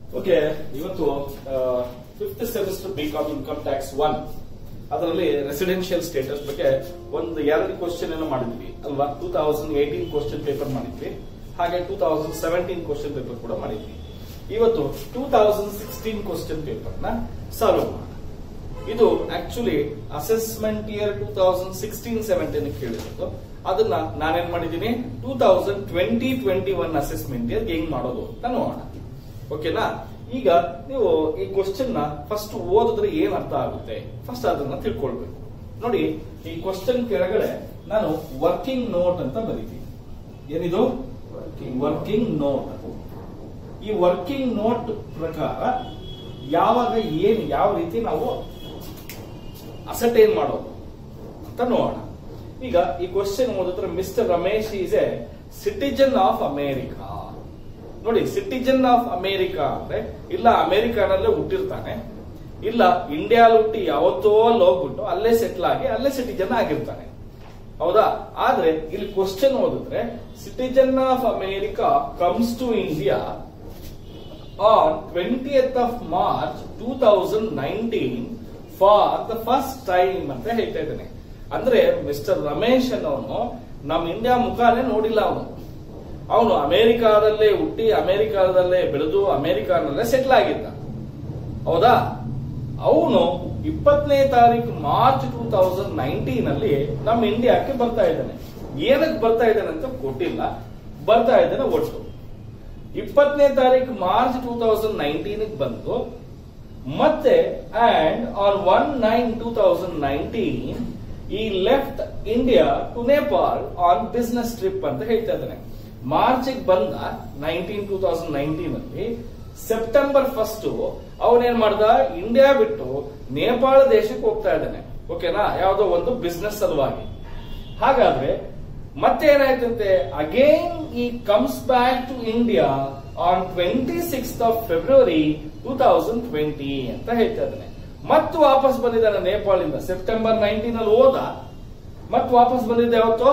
Okay ಇವತ್ತು fifth semester B Com income tax one ಅದರಲ್ಲಿ residential status ಬಗ್ಗೆ ಒಂದು ಎರಡು ಕ್ವಶನ್ ಅನ್ನು ಮಾಡಿದ್ವಿ ಅಲ್ವಾ two thousand eighteen question paper ಮಾಡಿದ್ವಿ ಹಾಗೆ two thousand seventeen question paper ಕೂಡ ಮಾಡಿದ್ವಿ ಇವತ್ತು two thousand sixteen question paper ನ ಸಾಲ್ವ್ ಮಾಡೋಣ ಇದು actually assessment year two thousand sixteen seventeen ಕೇಳಿರೋದು ಅದನ್ನ ನಾನೇನ್ ಮಾಡಿದ್ದೀನಿ two thousand twenty twenty one assessment year ಹೆಂಗ್ ಮಾಡೋದು ಅಂತ ನೋಡೋಣ ಓಕೆನಾ ಈಗ ನೀವು ಈ ಕ್ವಶನ್ ನ ಫಸ್ಟ್ ಓದಿದ್ರೆ ಏನ್ ಅರ್ಥ ಆಗುತ್ತೆ ಫಸ್ಟ್ ಅದನ್ನ ತಿಳ್ಕೊಳ್ಬೇಕು ನೋಡಿ ಈ ಕ್ವಶನ್ ಕೆಳಗಡೆ ನಾನು ವರ್ಕಿಂಗ್ ನೋಟ್ ಅಂತ ಬರೀತೀನಿ ಏನಿದು ವರ್ಕಿಂಗ್ ನೋಟ್ ಈ ವರ್ಕಿಂಗ್ ನೋಟ್ ಪ್ರಕಾರ ಯಾವಾಗ ಏನ್ ಯಾವ ರೀತಿ ನಾವು ಅಸಟೈನ್ ಮಾಡೋದು ಅಂತ ನೋಡೋಣ ಈಗ ಈ ಕ್ವಶನ್ ಓದಿದ್ರೆ mister Ramesh is a citizen of America ನೋಡಿ ಸಿಟಿಜನ್ ಆಫ್ ಅಮೇರಿಕಾ ಅಂದ್ರೆ ಇಲ್ಲ ಅಮೇರಿಕಾನಲ್ಲೇ ಹುಟ್ಟಿರ್ತಾನೆ ಇಲ್ಲ ಇಂಡಿಯಾ ಹುಟ್ಟಿ ಯಾವತ್ತೋ ಅಲ್ಲಿ ಹೋಗ್ಬಿಟ್ಟು ಅಲ್ಲೇ ಸೆಟ್ಲ್ ಆಗಿ ಅಲ್ಲೇ ಸಿಟಿಜನ್ ಆಗಿರ್ತಾನೆ ಹೌದಾ ಆದ್ರೆ ಇಲ್ಲಿ ಕ್ವಶನ್ ಓದಿದ್ರೆ citizen of America comes to India on twentieth of March two thousand nineteen for the first time ಅಂತ ಹೇಳ್ತಾ ಇದ್ದಾನೆ ಅಂದ್ರೆ ಮಿಸ್ಟರ್ ರಮೇಶ್ ಅನ್ನೋನು ನಮ್ ಇಂಡಿಯಾ ಮುಖಾನೇ ನೋಡಿಲ್ಲ ಅವನು ಅವನು ಅಮೆರಿಕಾದಲ್ಲೇ ಹುಟ್ಟಿ ಅಮೆರಿಕಾದಲ್ಲೇ ಬೆಳೆದು ಅಮೆರಿಕಾನಲ್ಲೇ ಸೆಟ್ಲ್ ಆಗಿದ್ದ ಹೌದಾ ಅವನು ಇಪ್ಪತ್ತನೇ ತಾರೀಕು ಮಾರ್ಚ್ ಟೂ ತೌಸಂಡ್ ನೈನ್ಟೀನ್ ಅಲ್ಲಿ ನಮ್ಮ ಇಂಡಿಯಾಕ್ಕೆ ಬರ್ತಾ ಇದ್ದಾನೆ ಏನಕ್ಕೆ ಬರ್ತಾ ಇದ್ದಾನೆ ಅಂತ ಗೊತ್ತಿಲ್ಲ ಬರ್ತಾ ಇದ್ದಾನೆ ಒಟ್ಟು ಇಪ್ಪತ್ತನೇ ತಾರೀಕು ಮಾರ್ಚ್ ಟೂ ತೌಸಂಡ್ ನೈನ್ಟೀನ್ ಬಂದು ಮತ್ತೆ and on one nine two thousand nineteen ಈ left India to Nepal on business trip ಅಂತ ಹೇಳ್ತಾ ಇದ್ದಾನೆ ಮಾರ್ಚ್ ಬಂದ ನೈನ್ಟೀನ್ ಟೂ ತೌಸಂಡ್ ನೈನ್ಟೀನ್ ಅಲ್ಲಿ ಸೆಪ್ಟೆಂಬರ್ ಫಸ್ಟ್ ಅವನೇನ್ ಮಾಡ್ದ ಇಂಡಿಯಾ ಬಿಟ್ಟು ನೇಪಾಳ ದೇಶಕ್ಕೆ ಹೋಗ್ತಾ ಇದ್ದಾನೆ ಓಕೆನಾ ಯಾವುದೋ ಒಂದು ಬಿಸ್ನೆಸ್ ಸಲುವಾಗಿ ಹಾಗಾದ್ರೆ ಮತ್ತೆ ಏನಾಯ್ತಂತೆ ಅಗೇನ್ ಈ comes back to India on twenty six of February two thousand twenty ಅಂತ ಹೇಳ್ತಾ ಇದ್ದಾನೆ ಮತ್ತು ವಾಪಸ್ ಬಂದಿದ್ದಾನೆ ನೇಪಾಳಿಂದ ಸೆಪ್ಟೆಂಬರ್ ನೈನ್ಟೀನ್ ಅಲ್ಲಿ ಹೋದ ಮತ್ತೆ ವಾಪಸ್ ಬಂದಿದ್ದ ಯಾವತ್ತು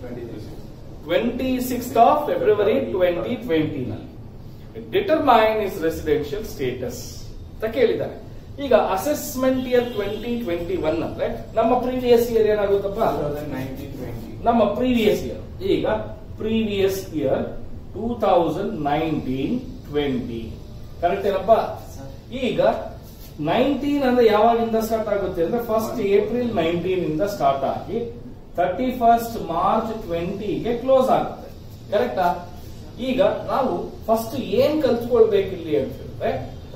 twenty six of February twenty twenty ನಲ್ಲಿ ಡಿಟರ್ಮೈನ್ ಇಸ್ ರೆಸಿಡೆನ್ಷಿಯಲ್ ಸ್ಟೇಟಸ್ ಅಂತ ಕೇಳಿದ್ದಾನೆ ಈಗ assessment year twenty twenty one ಅಂದ್ರೆ ನಮ್ಮ ಪ್ರೀವಿಯಸ್ ಇಯರ್ ಏನಾಗುತ್ತಪ್ಪ ನಮ್ಮ ಪ್ರೀವಿಯಸ್ ಇಯರ್ ಈಗ previous year two thousand nineteen twenty correct ಏನಪ್ಪ ಈಗ ನೈನ್ಟೀನ್ ಅಂದ್ರೆ ಯಾವಾಗಿಂದ ಸ್ಟಾರ್ಟ್ ಆಗುತ್ತೆ ಅಂದ್ರೆ ಫಸ್ಟ್ ಏಪ್ರಿಲ್ ನೈನ್ಟೀನ್ ಇಂದ ಸ್ಟಾರ್ಟ್ ಆಗಿ ತರ್ಟಿ ಫಸ್ಟ್ ಮಾರ್ಚ್ ಟ್ವೆಂಟಿಗೆ ಕ್ಲೋಸ್ ಆಗುತ್ತೆ ಕರೆಕ್ಟಾ ಈಗ ನಾವು ಫಸ್ಟ್ ಏನ್ ಕಲ್ತ್ಕೊಳ್ಬೇಕಿಲ್ಲಿ ಅಂತ ಹೇಳಿದ್ರೆ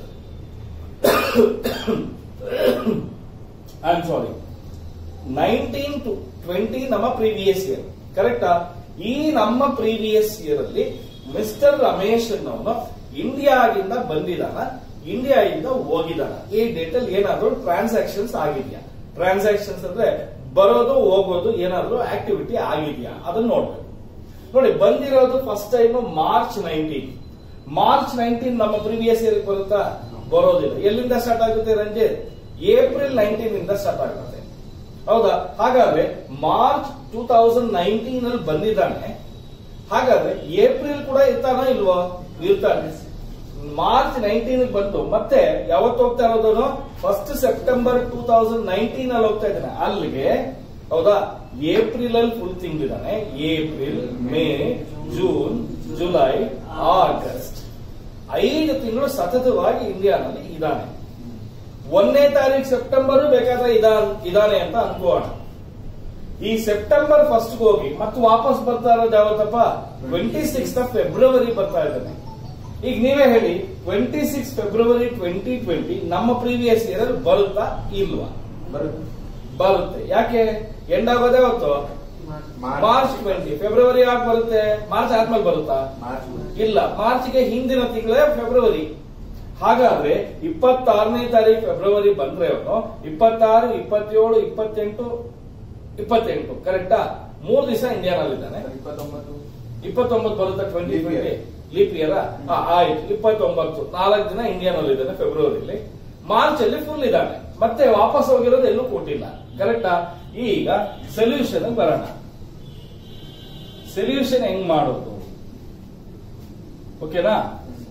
I am sorry nineteen to twenty ನಮ್ಮ ಪ್ರೀವಿಯಸ್ ಇಯರ್ ಕರೆಕ್ಟಾ ಈ ನಮ್ಮ ಪ್ರೀವಿಯಸ್ ಇಯರ್ ಅಲ್ಲಿ ಮಿಸ್ಟರ್ ರಮೇಶ್ ಅನ್ನೋನು ಇಂಡಿಯಾಗಿಂದ ಬಂದಿದಾನ ಇಂಡಿಯಾದಿಂದ ಹೋಗಿದಾನ ಈ ಡೇಟ್ ಅಲ್ಲಿ ಏನಾದ್ರು ಟ್ರಾನ್ಸಾಕ್ಷನ್ಸ್ ಆಗಿದ್ಯಾ ಟ್ರಾನ್ಸಾಕ್ಷನ್ಸ್ ಅಂದ್ರೆ ಬರೋದು ಹೋಗೋದು ಏನಾದ್ರು ಆಕ್ಟಿವಿಟಿ ಆಗಿದ್ಯಾ ಅದನ್ನ ನೋಡ್ಬೇಕು ನೋಡಿ ಬಂದಿರೋದು first time March nineteen March nineteen ನಮ್ಮ ಪ್ರೀವಿಯಸ್ ಇಯರ್ ಬರುತ್ತಾ ಬರೋದಿಲ್ಲ ಎಲ್ಲಿಂದ ಸ್ಟಾರ್ಟ್ ಆಗುತ್ತೆ ರಂಜಿತ್ ಏಪ್ರಿಲ್ ನೈನ್ಟೀನ್ ಇಂದ ಸ್ಟಾರ್ಟ್ ಆಗುತ್ತೆ ಹೌದಾ ಹಾಗಾದ್ರೆ ಮಾರ್ಚ್ ಟೂ ತೌಸಂಡ್ ನೈನ್ಟೀನ್ ಅಲ್ಲಿ ಬಂದಿದ್ದಾನೆ ಹಾಗಾದ್ರೆ ಏಪ್ರಿಲ್ ಕೂಡ ಇರ್ತಾನ ಇಲ್ವೋ ಇರ್ತಾನೆ ಮಾರ್ಚ್ ನೈನ್ಟೀನ್ ಬಂದು ಮತ್ತೆ ಯಾವತ್ತು ಹೋಗ್ತಾ ಇರೋದು first September two thousand nineteen ಅಲ್ಲಿ ಹೋಗ್ತಾ ಇದ್ದಾನೆ ಅಲ್ಲಿಗೆ ಹೌದಾ ಏಪ್ರಿಲ್ ಅಲ್ಲಿ ಫುಲ್ ತಿಂಗಳಿದ್ದಾನೆ April May June July August ಐದು ತಿಂಗಳು ಸತತವಾಗಿ ಇಂಡಿಯಾನಲ್ಲಿ ಇದ್ದಾನೆ ಒಂದನೇ ತಾರೀಕು ಸೆಪ್ಟೆಂಬರ್ ಬೇಕಾದ್ರೆ ಇದಾನೆ ಅಂತ ಅನ್ಕೋಣ ಈ ಸೆಪ್ಟೆಂಬರ್ ಫಸ್ಟ್ ಹೋಗಿ ಮತ್ತೆ ವಾಪಸ್ ಬರ್ತಾ ಇರೋದು ಯಾವತ್ತಪ್ಪ ಟ್ವೆಂಟಿ ಸಿಕ್ಸ್ ಫೆಬ್ರವರಿ ಬರ್ತಾ ಇದ್ದಾನೆ ಈಗ ನೀವೇ ಹೇಳಿ twenty six February twenty twenty ನಮ್ಮ ಪ್ರೀವಿಯಸ್ ಇಯರ್ ಬರುತ್ತಾ ಇಲ್ವಾ ಬರುತ್ತೆ ಯಾಕೆ ಎಂಡ್ ಆಗೋದೇ ಹೊತ್ತು ಮಾರ್ಚ್ ಟ್ವೆಂಟಿ ಫೆಬ್ರವರಿ ಯಾಕೆ ಬರುತ್ತೆ ಮಾರ್ಚ್ ಆದ್ಮೇಲೆ ಬರುತ್ತಾ ಇಲ್ಲ ಮಾರ್ಚ್ಗೆ ಹಿಂದಿನ ತಿಂಗಳೇ ಫೆಬ್ರವರಿ ಹಾಗಾದ್ರೆ ಇಪ್ಪತ್ತಾರನೇ ತಾರೀಕು ಫೆಬ್ರವರಿ ಬಂದ್ರೆ ಅವನು ಇಪ್ಪತ್ತಾರು ಇಪ್ಪತ್ತೇಳು ಇಪ್ಪತ್ತೆಂಟು ಇಪ್ಪತ್ತೆಂಟು ಕರೆಕ್ಟಾ ಮೂರ್ ದಿವಸ ಇಂಡಿಯಾನಲ್ಲಿದ್ದಾನೆ ಇಪ್ಪತ್ತೊಂಬತ್ತು ಬರುತ್ತೆ ಟ್ವೆಂಟಿ ಟ್ವೆಂಟಿ ಲೀಪ್ ಇಯರ್ ಆಯ್ತು ಇಪ್ಪತ್ತೊಂಬತ್ತು ನಾಲ್ಕು ದಿನ ಇಂಡಿಯಾನಲ್ಲಿ ಇದ್ದಾನೆ ಫೆಬ್ರವರಿಲಿ ಮಾರ್ಚ್ ಅಲ್ಲಿ ಫುಲ್ ಇದ್ದಾನೆ ಮತ್ತೆ ವಾಪಸ್ ಹೋಗಿರೋದು ಎಲ್ಲೂ ಕೊಟ್ಟಿಲ್ಲ ಕರೆಕ್ಟಾ ಈಗ ಸೊಲ್ಯೂಷನ್ ಬರೋಣ ಸೊಲ್ಯೂಷನ್ ಹೆಂಗ್ ಮಾಡೋದು ಓಕೆನಾ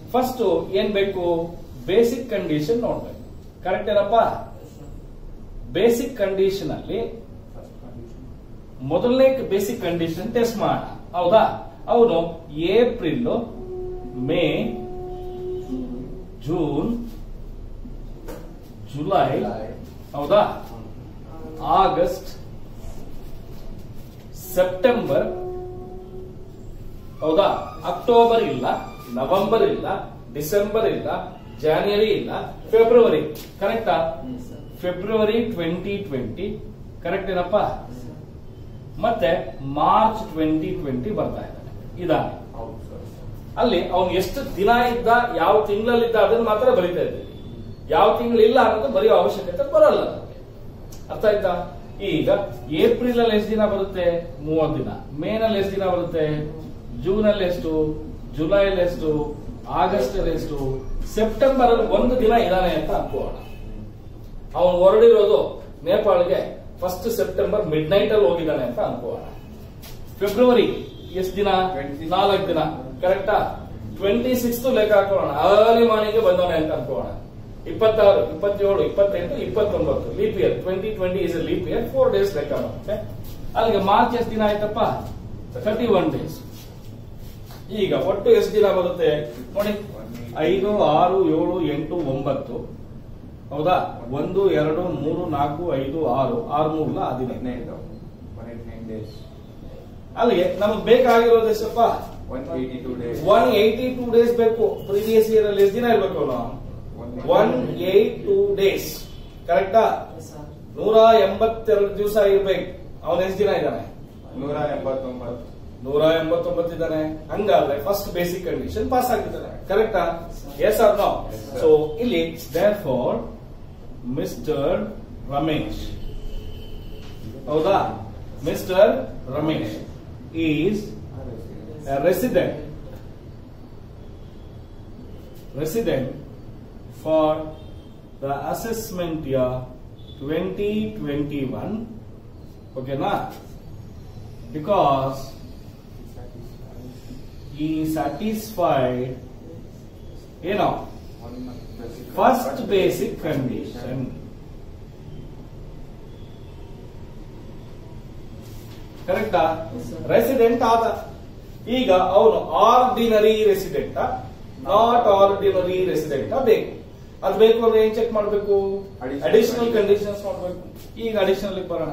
ಫಸ್ಟ್ ಏನ್ ಬೇಕು ಬೇಸಿಕ್ ಕಂಡೀಷನ್ ನೋಡ್ಬೇಕು ಕರೆಕ್ಟ್ ಏನಪ್ಪ ಬೇಸಿಕ್ ಕಂಡೀಷನ್ ಅಲ್ಲಿ ಮೊದಲನೇ ಬೇಸಿಕ್ ಕಂಡೀಷನ್ ಟೆಸ್ಟ್ ಮಾಡೋಣ ಹೌದಾ ಅವನು ಏಪ್ರಿಲ್ ಮೇ ಜೂನ್ ಜುಲೈ ಹೌದಾ ಆಗಸ್ಟ್ ಸೆಪ್ಟೆಂಬರ್ ಹೌದಾ ಅಕ್ಟೋಬರ್ ಇಲ್ಲ ನವೆಂಬರ್ ಇಲ್ಲ ಡಿಸೆಂಬರ್ ಇಲ್ಲ ಜಾನ್ವರಿ ಇಲ್ಲ ಫೆಬ್ರವರಿ ಕರೆಕ್ಟಾ ಫೆಬ್ರವರಿ ಟ್ವೆಂಟಿ ಟ್ವೆಂಟಿ ಕರೆಕ್ಟ್ ಏನಪ್ಪ ಮತ್ತೆ ಮಾರ್ಚ್ ಟ್ವೆಂಟಿ ಟ್ವೆಂಟಿ ಬರ್ತಾ ಇದ್ದಾನೆ ಇದಾನೆ ಅಲ್ಲಿ ಅವನು ಎಷ್ಟು ದಿನ ಇದ್ದ ಯಾವ ತಿಂಗಳಲ್ಲಿದ್ದ ಅದನ್ನ ಮಾತ್ರ ಬರಿತಾ ಇದ್ದೀವಿ ಯಾವ ತಿಂಗಳಿಲ್ಲ ಅನ್ನೋದು ಬರೆಯೋ ಅವಶ್ಯಕತೆ ಬರಲ್ಲ ನಮ್ಗೆ. ಅರ್ಥ ಆಯ್ತಾ ಈಗ ಏಪ್ರಿಲ್ ಅಲ್ಲಿ ಎಷ್ಟು ದಿನ ಬರುತ್ತೆ ಮೂವತ್ತು ದಿನ ಮೇ ನಲ್ಲಿ ಎಷ್ಟು ದಿನ ಬರುತ್ತೆ ಜೂನ್ ಅಲ್ಲಿ ಎಷ್ಟು ಜುಲೈ ಅಲ್ಲಿ ಎಷ್ಟು ಆಗಸ್ಟ್ ಅಲ್ಲಿ ಎಷ್ಟು ಸೆಪ್ಟೆಂಬರ್ ಅಲ್ಲಿ ಒಂದು ದಿನ ಇದಾನೆ ಅಂತ ಅನ್ಕೋಣ ಅವನು ಹೊರಡಿರೋದು ನೇಪಾಳ್ಗೆ ಫಸ್ಟ್ ಸೆಪ್ಟೆಂಬರ್ ಮಿಡ್ ನೈಟ್ ಅಲ್ಲಿ ಹೋಗಿದ್ದಾನೆ ಅಂತ ಅನ್ಕೋಣ ಫೆಬ್ರವರಿ ಎಷ್ಟು ದಿನ 26 ನಾಲ್ಕು ದಿನ ಕರೆಕ್ಟಾ ಟ್ವೆಂಟಿ ಸಿಕ್ಸ್ ಲೆಕ್ಕ ಹಾಕೋಣ ಅರ್ಲಿ ಮಾರ್ನಿಂಗ್ ಬಂದವನೆ ಅಂತ ಅನ್ಕೋಣ ಇಪ್ಪತ್ತಾರು ಇಪ್ಪತ್ತೇಳು ಇಪ್ಪತ್ತೆಂಟು ಇಪ್ಪತ್ತೊಂಬತ್ತು leap year twenty twenty is leap year four days ಲೆಕ್ಕ ಬರುತ್ತೆ ಅಲ್ಲಿಗೆ ಮಾರ್ಚ್ ಎಷ್ಟು ದಿನ ಆಯ್ತಪ್ಪ ತರ್ಟಿ ಒನ್ ಡೇಸ್ ಈಗ ಒಟ್ಟು ಎಷ್ಟು ದಿನ ಬರುತ್ತೆ ನೋಡಿ ಐದು ಆರು ಏಳು ಎಂಟು ಒಂಬತ್ತು ಹೌದಾ ಒಂದು ಎರಡು ಮೂರು ನಾಲ್ಕು ಐದು ಆರು ಆರು ಮೂರ್ಲ ಹದಿನೈದು ಅಲ್ಲಿಗೆ ನಮಗೆ ಬೇಕಾಗಿರೋದು ಎಷ್ಟಪ್ಪ ಒನ್ ಏಯ್ಟಿ ಟೂ ಡೇಸ್ ಬೇಕು ಪ್ರೀವಿಯಸ್ ಇಯರ್ ಅಲ್ಲಿ ಎಷ್ಟು ದಿನ ಇರ್ಬೇಕು ಅವನು ಒನ್ ಏಟ್ ಟೂ ಡೇಸ್ ಕರೆಕ್ಟಾ ನೂರ ಎಂಬತ್ತೆರಡು ದಿವಸ ಇರ್ಬೇಕು ಅವನ ಎಷ್ಟು ದಿನ ಇದ್ದಾನೆ ನೂರ ಎಂಬತ್ತೊಂಬತ್ತು ನೂರ ಎಂಬತ್ತೊಂಬತ್ತು ಇದ್ದಾನೆ ಹಂಗಾದ್ರೆ ಫಸ್ಟ್ ಬೇಸಿಕ್ ಕಂಡೀಷನ್ ಪಾಸ್ ಆಗಿದ್ದಾನೆ ಕರೆಕ್ಟಾ yes or no Yes, sir. So ಇಲ್ಲಿ ದೇರ್ ಫಾರ್ ಮಿಸ್ಟರ್ ರಮೇಶ್ ಹೌದಾ mister Ramesh is resident resident for the assessment year 2021 okay na because he satisfied you know first basic condition ಕರೆಕ್ಟಾ resident ಆದ ಈಗ ಅವನು ordinary resident not ordinary resident ಬೇಕು ಅದು ಬೇಕು ಅಂದ್ರೆ ಏನ್ ಚೆಕ್ ಮಾಡಬೇಕು Additional ಅಡಿಷನಲ್ conditions. ಕಂಡೀಷನ್ಸ್ ಮಾಡಬೇಕು ಈಗ ಅಡಿಷನಲ್ ಬರೋಣ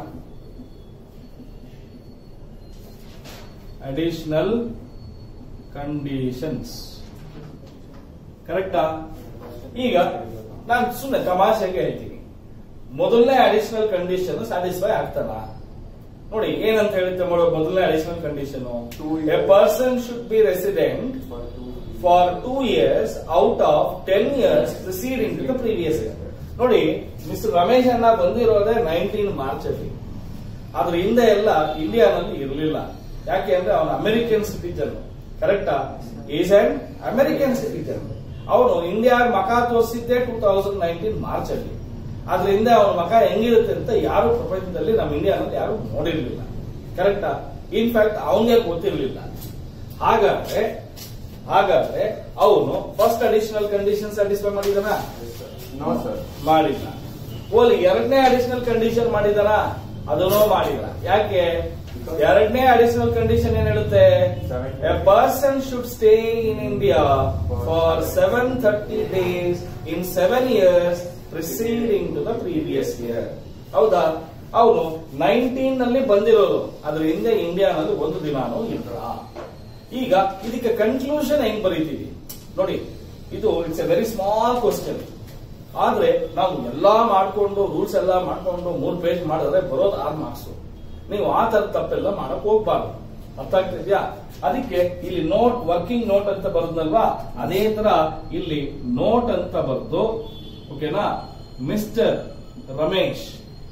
ಅಡಿಷನಲ್ ಕಂಡೀಷನ್ಸ್ ಕರೆಕ್ಟಾ ಈಗ ನಾನು ಸುಮ್ಮನೆ ತಮಾಷೆಗೆ ಹೇಳ್ತೀನಿ ಮೊದಲನೇ ಅಡಿಷನಲ್ ಕಂಡೀಷನ್ ಸ್ಯಾಟಿಸ್ಫೈ ಆಗ್ತಾನ ನೋಡಿ ಏನಂತ ಹೇಳುತ್ತೆ ಮಾಡೋ ಮೊದಲನೇ additional condition Two a years. Person should be resident for two years out of ten years preceding to the previous year ನೋಡಿ ಮಿಸ್ಟರ್ ರಮೇಶ್ ಅಣ್ಣ ಬಂದಿರೋದೇ ನೈನ್ಟೀನ್ ಮಾರ್ಚ್ ಅಲ್ಲಿ ಅದ್ರ ಹಿಂದೆ ಎಲ್ಲ ಇಂಡಿಯಾನಲ್ಲಿ ಇರಲಿಲ್ಲ ಯಾಕೆ ಅಂದ್ರೆ ಅವನು ಅಮೆರಿಕನ್ ಸಿಟಿಜನ್ ಕರೆಕ್ಟಾ ಈಸ್ ಅಂಡ್ ಅಮೆರಿಕನ್ ಸಿಟಿಜನ್ ಅವನು ಇಂಡಿಯಾ ಮಕ ತೋರಿಸಿದ್ದೆ ಟೂ ತೌಸಂಡ್ ನೈನ್ಟೀನ್ ಮಾರ್ಚ್ ಅಲ್ಲಿ ಅದ್ರ ಹಿಂದೆ ಅವನ ಮಕ ಹೆಂಗಿರುತ್ತೆ ಅಂತ ಯಾರು ಪ್ರಪಂಚದಲ್ಲಿ ನಮ್ಮ ಇಂಡಿಯಾನಲ್ಲಿ ಯಾರು ನೋಡಿರ್ಲಿಲ್ಲ ಕರೆಕ್ಟಾ ಇನ್ಫ್ಯಾಕ್ಟ್ ಅವನಿಗೆ ಗೊತ್ತಿರ್ಲಿಲ್ಲ ಹಾಗಾದ್ರೆ ಹಾಗಾದ್ರೆ ಅವನು ಫಸ್ಟ್ ಅಡಿಷನಲ್ ಕಂಡೀಷನ್ ಸ್ಯಾಟಿಸ್ಫೈ ಮಾಡಿದಾನ ನೋ ಸರ್ ಮಾಡಿಲ್ಲ ಓಲಿ ಎರಡನೇ ಅಡಿಷನಲ್ ಕಂಡೀಷನ್ ಮಾಡಿದಾನ ಅದನ್ನೂ ಮಾಡಿಲ್ಲ ಯಾಕೆ ಎರಡನೇ ಅಡಿಷನಲ್ ಕಂಡೀಷನ್ ಏನ್ ಹೇಳುತ್ತೆ a person should stay in India for seven thirty days in seven years preceding to the previous year ಹೌದಾ ಅವನು ನೈನ್ಟೀನ್ ನಲ್ಲಿ ಬಂದಿರೋದು ಅದ್ರ ಹಿಂದೆ ಇಂಡಿಯಾನಲ್ಲಿ ಒಂದು ದಿನಾನೂ ಇಲ್ಲ ಈಗ ಇದಕ್ಕೆ ಕನ್ಕ್ಲೂಷನ್ ಹೆಂಗ್ ಬರೀತೀವಿ ನೋಡಿ ಇದು it's a very small question ಆದ್ರೆ ನಾವು ಎಲ್ಲಾ ಮಾಡ್ಕೊಂಡು ರೂಲ್ಸ್ ಎಲ್ಲ ಮಾಡ್ಕೊಂಡು ಮೂರ್ ಪೇಜ್ ಮಾಡಿದ್ರೆ ಬರೋದು ಆರ್ ಮಾರ್ಕ್ಸ್ ನೀವು ಆ ತರ ತಪ್ಪೆಲ್ಲ ಮಾಡಕ್ ಹೋಗ್ಬಾರ್ದು ಅರ್ಥ ಆಗ್ತಿದ್ಯಾ ಅದಕ್ಕೆ ಇಲ್ಲಿ ನೋಟ್ ವರ್ಕಿಂಗ್ ನೋಟ್ ಅಂತ ಬರೋದಲ್ವಾ ಅದೇ ತರ ಇಲ್ಲಿ ನೋಟ್ ಅಂತ ಬರೆದು ಓಕೆನಾ mister Ramesh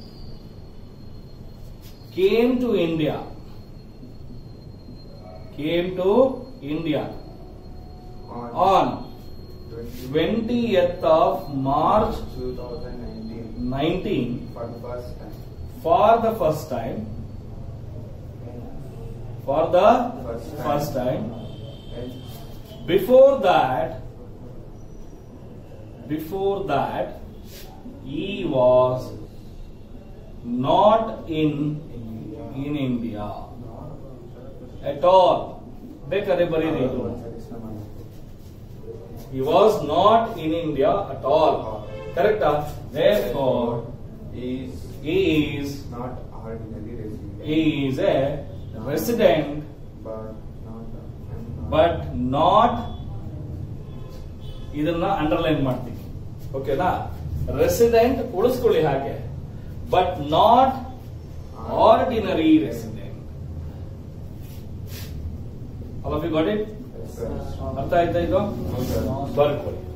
came to India came to India on 20th of March 2019 19 for the first time for the first time for the first time first time and before that before that he was not in in India at all ಬೇಕಾದ್ರೆ ಬರೀರಿ ಇದು he was not in India at all. Correct? Therefore, Is he is not ordinary resident. he is a resident, But not. but not ಇದನ್ನ underline ಮಾಡ್ತೀವಿ ಓಕೆನಾ resident ಉಳಿಸ್ಕೊಳ್ಳಿ ಹಾಗೆ but not ordinary resident all of you got it Yes, sir. ಅರ್ಥ ಆಯ್ತಾ ಇದು ಹೌದು, sir. ಬರ್ಕೊಳ್ಳಿ